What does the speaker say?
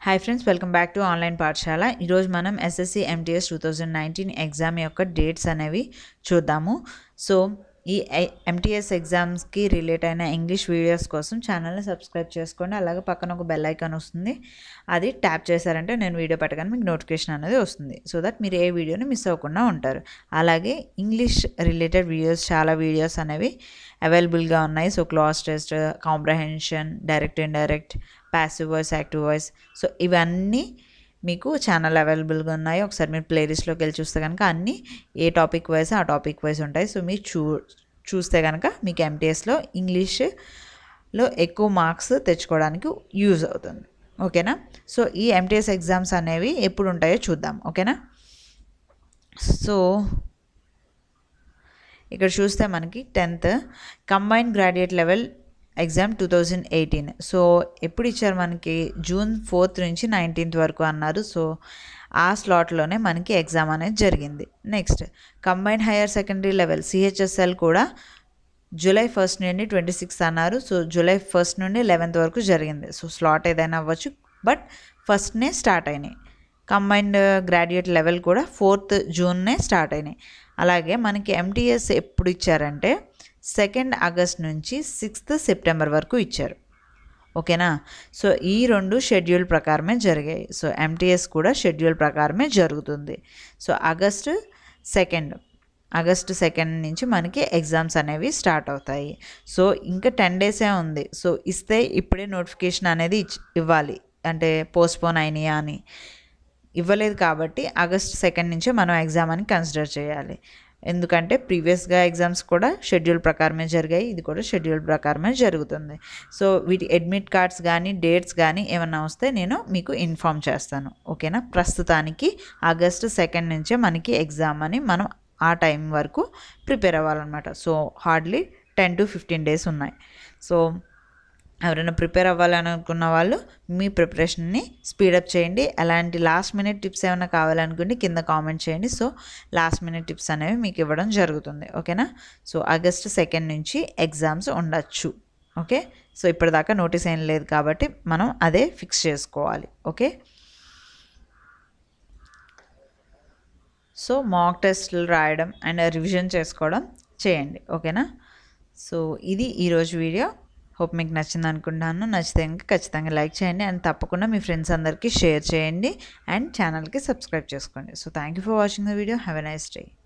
hi friends welcome back to online పాఠశాల ఈరోజు మనం SSC MTS two thousand nineteen exam యొక్క డేట్స్ అనేవి చూద్దాము సో ఈ ఎంటీఎస్ ఎగ్జామ్స్కి రిలేట్ అయిన ఇంగ్లీష్ వీడియోస్ కోసం ఛానల్ని సబ్స్క్రైబ్ చేసుకోండి అలాగే పక్కన ఒక బెల్ ఐకాన్ వస్తుంది అది ట్యాప్ చేశారంటే నేను వీడియో పెట్టగానే మీకు నోటిఫికేషన్ అనేది వస్తుంది సో దట్ మీరు ఏ వీడియోని మిస్ అవ్వకుండా ఉంటారు అలాగే ఇంగ్లీష్ రిలేటెడ్ వీడియోస్ చాలా వీడియోస్ అనేవి అవైలబుల్గా ఉన్నాయి so class test comprehension direct indirect passive voice active voice so ఇవన్నీ మీకు ఛానల్ అవైలబుల్గా ఉన్నాయి ఒకసారి మీరు ప్లేలిస్ట్లోకి వెళ్ళి చూస్తే కనుక అన్నీ ఏ టాపిక్ వైజ్ ఆ టాపిక్ వైజ్ ఉంటాయి సో మీరు చూ చూస్తే కనుక మీకు ఎంటీఎస్లో ఇంగ్లీష్లో ఎక్కువ మార్క్స్ తెచ్చుకోవడానికి యూజ్ అవుతుంది ఓకేనా సో ఈ ఎంటీఎస్ ఎగ్జామ్స్ అనేవి ఎప్పుడు ఉంటాయో చూద్దాం ఓకేనా సో ఇక్కడ చూస్తే మనకి tenth combined graduate level exam two thousand eighteen so ఎప్పుడు ఇచ్చారు మనకి జూన్ ఫోర్త్ నుంచి నైన్టీన్త్ వరకు అన్నారు సో ఆ స్లాట్లోనే మనకి ఎగ్జామ్ అనేది జరిగింది next combined higher secondary level CHSL కూడా జూలై ఫస్ట్ నుండి ట్వంటీ సిక్స్త్ అన్నారు సో జూలై ఫస్ట్ నుండి లెవెన్త్ వరకు జరిగింది సో స్లాట్ ఏదైనా అవ్వచ్చు బట్ ఫస్ట్నే స్టార్ట్ అయినాయి కంబైన్డ్ గ్రాడ్యుయేట్ లెవెల్ కూడా ఫోర్త్ జూన్నే స్టార్ట్ అయినాయి అలాగే మనకి ఎంటీఎస్ ఎప్పుడు ఇచ్చారంటే సెకండ్ ఆగస్ట్ నుంచి సిక్స్త్ సెప్టెంబర్ వరకు ఇచ్చారు ఓకేనా సో ఈ రెండు షెడ్యూల్ ప్రకారమే జరిగాయి సో ఎంటీఎస్ కూడా షెడ్యూల్ ప్రకారమే జరుగుతుంది so August second August second నుంచి మనకి ఎగ్జామ్స్ అనేవి స్టార్ట్ అవుతాయి సో ఇంకా టెన్ డేసే ఉంది సో ఇస్తే ఇప్పుడే నోటిఫికేషన్ అనేది ఇవ్వాలి అంటే పోస్ట్పోన్ అయినాయా అని ఇవ్వలేదు కాబట్టి ఆగస్ట్ సెకండ్ నుంచే మనం ఎగ్జామ్ అని కన్సిడర్ చేయాలి ఎందుకంటే ప్రీవియస్గా ఎగ్జామ్స్ కూడా షెడ్యూల్ ప్రకారమే జరిగాయి ఇది కూడా షెడ్యూల్ ప్రకారమే జరుగుతుంది సో వీటి అడ్మిట్ కార్డ్స్ కానీ డేట్స్ కానీ ఏమన్నా వస్తే నేను మీకు ఇన్ఫామ్ చేస్తాను ఓకేనా ప్రస్తుతానికి ఆగస్ట్ సెకండ్ నుంచే మనకి ఎగ్జామ్ అని మనం ఆ టైం వరకు ప్రిపేర్ అవ్వాలన్నమాట so hardly ten to fifteen days ఉన్నాయి సో ఎవరైనా ప్రిపేర్ అవ్వాలని అనుకున్న వాళ్ళు మీ ప్రిపరేషన్ని స్పీడప్ చేయండి అలాంటి లాస్ట్ మినిట్ టిప్స్ ఏమైనా కావాలనుకుంటే కింద కామెంట్ చేయండి సో లాస్ట్ మినిట్ టిప్స్ అనేవి మీకు ఇవ్వడం జరుగుతుంది ఓకేనా సో ఆగస్ట్ సెకండ్ నుంచి ఎగ్జామ్స్ ఉండొచ్చు ఓకే సో ఇప్పటిదాకా నోటీస్ ఏం లేదు కాబట్టి మనం అదే ఫిక్స్ చేసుకోవాలి ఓకే సో మాక్ టెస్ట్లు రాయడం అండ్ రివిజన్ చేసుకోవడం చేయండి ఓకేనా సో ఇది ఈరోజు వీడియో హోప్ మీకు నచ్చింది అనుకుంటున్నాను నచ్చితే కనుక ఖచ్చితంగా లైక్ చేయండి అండ్ తప్పకుండా మీ ఫ్రెండ్స్ అందరికీ షేర్ చేయండి అండ్ ఛానల్కి సబ్స్క్రైబ్ చేసుకోండి so thank you for watching the video have a nice day